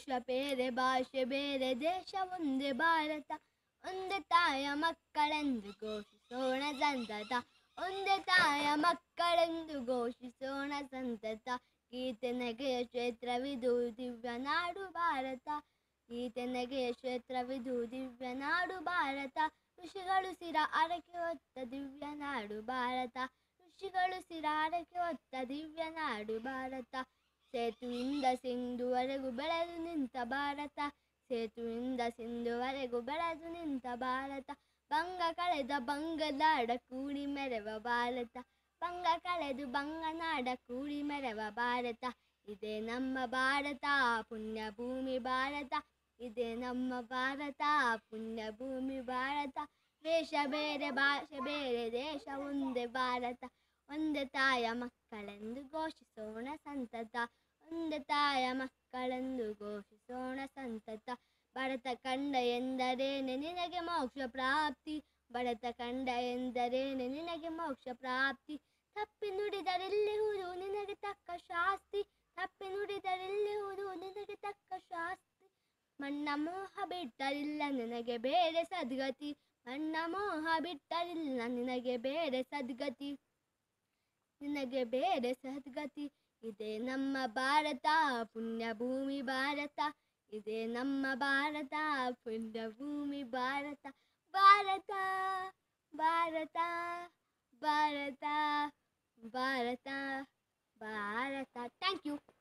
ಬೇರೆ ಭಾಷೆ ಬೇರೆ ದೇಶ ಒಂದೇ ಭಾರತ ಒಂದೇ ತಾಯ ಮಕ್ಕಳೆಂದು ಘೋಷಿಸೋಣ ಸಂತತ ಒಂದೇ ತಾಯ ಮಕ್ಕಳೆಂದು ಘೋಷಿಸೋಣ ಸಂತತ ಗೀತೆ ನಗೆಯ ಕ್ಷೇತ್ರವಿದು ದಿವ್ಯ ನಾಡು ಭಾರತ ಗೀತೆ ನಗೆಯ ಕ್ಷೇತ್ರವಿದು ದಿವ್ಯ ನಾಡು ಭಾರತ ಋಷಿಗಳು ಸಿರ ಅರಕೆ ಹೊತ್ತ ದಿವ್ಯ ನಾಡು ಭಾರತ ಋಷಿಗಳು ಸಿರ ಅರಕೆ ಹೊತ್ತ ದಿವ್ಯ ನಾಡು ಭಾರತ ಸೇತುವಿಂದ ಸಿಂಧುವರೆಗೂ ಬೆಳೆದು ನಿಂತ ಭಾರತ ಸೇತುವಿಂದ ಸಿಂಧುವರೆಗೂ ಬೆಳೆದು ನಿಂತ ಭಾರತ ಬಂಗ ಕಳೆದ ಬಂಗನಾಡ ಕೂಡಿ ಮೆರೆವ ಭಾರತ ಬಂಗ ಕಳೆದು ಬಂಗನಾಡ ಕೂಡಿ ಮೆರೆವ ಭಾರತ ಇದೇ ನಮ್ಮ ಭಾರತ ಪುಣ್ಯ ಭೂಮಿ ಭಾರತ ಇದೇ ನಮ್ಮ ಭಾರತ ಪುಣ್ಯ ಭೂಮಿ ಭಾರತ ದೇಶ ಬೇರೆ ಭಾಷೆ ಬೇರೆ ದೇಶ ಒಂದೇ ಭಾರತ ಒಂದೇ ತಾಯ ಮಕ್ಕಳೆಂದು ಘೋಷಿಸೋಣ ಸಂತತ ಒಂದೇ ತಾಯ ಮಕ್ಕಳೆಂದು ಘೋಷಿಸೋಣ ಸಂತತ ಭರತ ಕಂಡ ಎಂದರೇನೆ ನಿನಗೆ ಮೋಕ್ಷ ಪ್ರಾಪ್ತಿ ಭರತ ಕಂಡ ಎಂದರೇನೆ ನಿನಗೆ ಮೋಕ್ಷ ಪ್ರಾಪ್ತಿ ತಪ್ಪಿ ನುಡಿದರೆಲ್ಲಿಹುದು ನಿನಗೆ ತಕ್ಕ ಶಾಸ್ತಿ ತಪ್ಪಿ ನುಡಿದರೆಲ್ಲಿಹುದು ನಿನಗೆ ತಕ್ಕ ಶಾಸ್ತಿ ಮಣ್ಣ ಮೋಹ ಬಿಟ್ಟರಿಲ್ಲ ನಿನಗೆ ಬೇರೆ ಸದ್ಗತಿ ಮಣ್ಣ ಮೋಹ ಬಿಟ್ಟರಿಲ್ಲ ನಿನಗೆ ಬೇರೆ ಸದ್ಗತಿ ನಿನಗೆ ಬೇರೆ ಸದ್ಗತಿ ಇದೇ ನಮ್ಮ ಭಾರತ ಪುಣ್ಯ ಭೂಮಿ ಭಾರತ ಇದೇ ನಮ್ಮ ಭಾರತ ಪುಣ್ಯ ಭೂಮಿ ಭಾರತ ಭಾರತ ಭಾರತ ಭಾರತ ಭಾರತ ಭಾರತ ಥ್ಯಾಂಕ್ ಯು